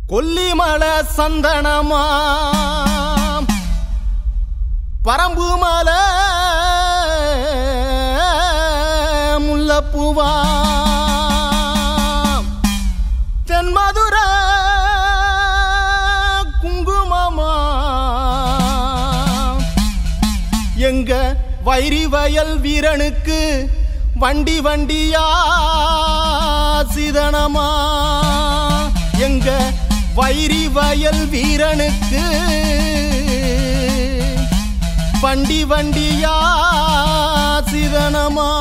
கொல்லிமலை சந்தனமா பரம்பு மலை முல்லப்பூவா தென்மதுர குங்குமமா எங்க வைரி வயல் வீரனுக்கு வண்டி வண்டியா சிதனமா எங்க வைரி வயல் வீரனுக்கு வண்டி வண்டியா சிதனமா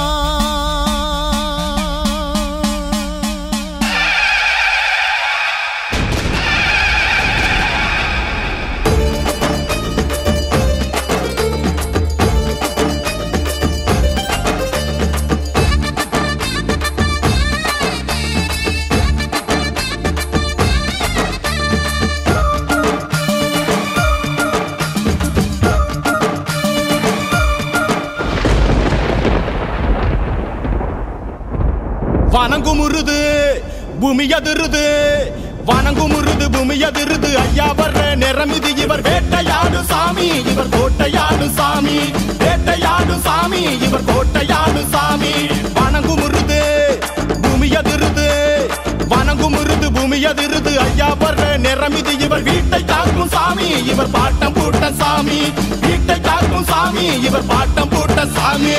வணங்குமுருது பூமி அதிருது வணங்குமுருது பூமி அதிருது ஐயா வர்ற நிறமிது இவர் வேட்டையாடு சாமி இவர் கோட்டையாடு சாமி வேட்டையாடு சாமி இவர் கோட்டையாடு சாமி வணங்குமுருது பூமி அதிருது வணங்குமுருது பூமி அதிருது ஐயா வர்ற நிறமிது இவர் வீட்டை காக்கும் சாமி இவர் பாட்டம் பூட்ட சாமி வீட்டை காக்கும் சாமி இவர் பாட்டம் பூட்ட சாமி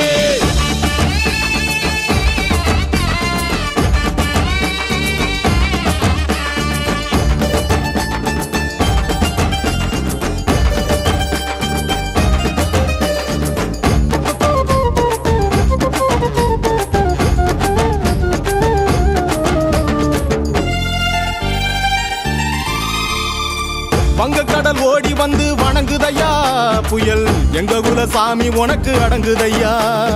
வங்கக்கடல் ஓடி வந்து வணங்குதையா புயல் எங்க குல சாமி உனக்கு அடங்குதையா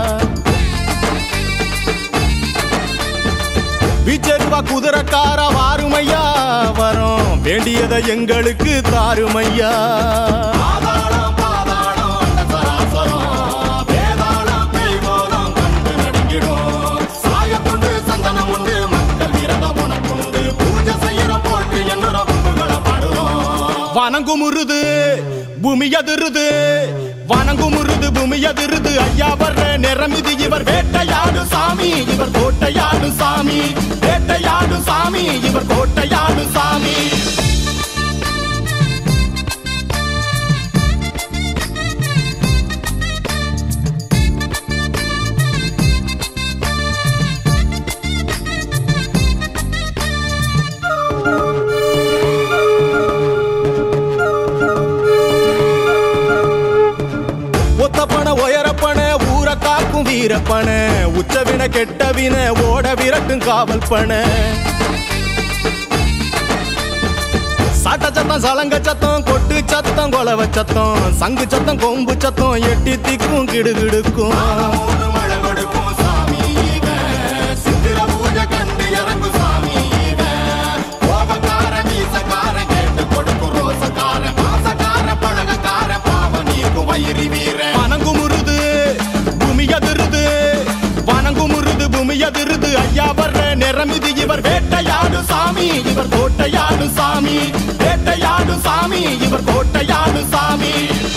வீச்சருவா குதிரக்கார வாருமையா வரோம் வேண்டியதை எங்களுக்கு தாருமையா வணங்குமுருது பூமி அதிருது வணங்குமுருது பூமி அதிருது ஐயா வர்ற நிறமிது இவர் வேட்டையாடு சாமி இவர் கோட்டையாடு சாமி வேட்டையாடு சாமி இவர் கோட்டையாடு சாமி ஒத்தப்பன உயரப்பன ஊர காக்கும் வீரப்பன உச்சவின கெட்டவின ஓட விரட்டும் காவல் பன சாட்ட சத்தம் சலங்க சத்தம் கொட்டு சத்தம் கொலவ சத்தம் சங்கு சத்தம் கொம்பு சத்தம் எட்டி திக்கும் கிடுகிடுக்கும் வணங்குமுருது பூமி அதிருது வணங்குமுருது பூமி அதிருது ஐயா வர்ற நிறமிது இவர் வேட்டையாடு சாமி இவர் கோட்டையாடு சாமி வேட்டையாடு சாமி இவர் கோட்டையாடு சாமி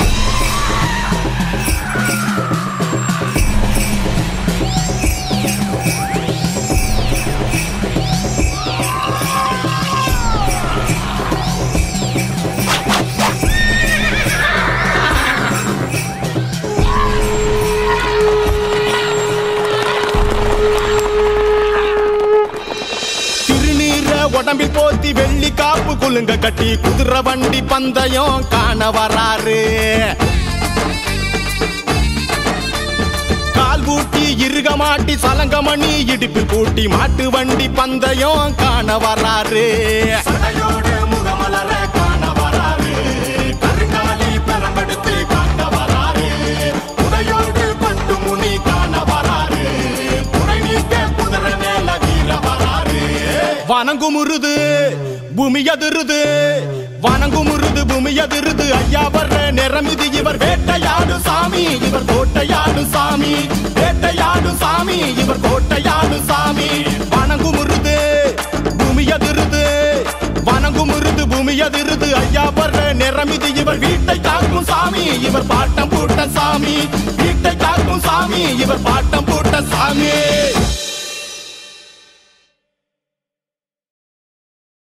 திருநீர உடம்பில் போத்தி வெள்ளி காப்பு குலுங்க கட்டி குதிரை வண்டி பந்தயம் காண வராரு கால் பூட்டி இருக மாட்டி சலங்கமணி இடுப்பில் பூட்டி மாட்டு வண்டி பந்தயம் காண வராரு வணங்குமுருது பூமி அதிருது வணங்குமுருது பூமி அதிருது ஐயா வர்ற நிறமிது இவர் வேட்டையாடு சாமி இவர் கோட்டையாடு சாமி வேட்டையாடு சாமி இவர் கோட்டையாடு சாமி வணங்குமுருது பூமி அதிருது வணங்கும் அதிருது ஐயா வர்ற நிறமிது இவர் வீட்டை காக்கும் சாமி இவர் பாட்டம் பூட்ட சாமி வீட்டை காக்கும் சாமி இவர் பாட்டம் பூட்ட சாமி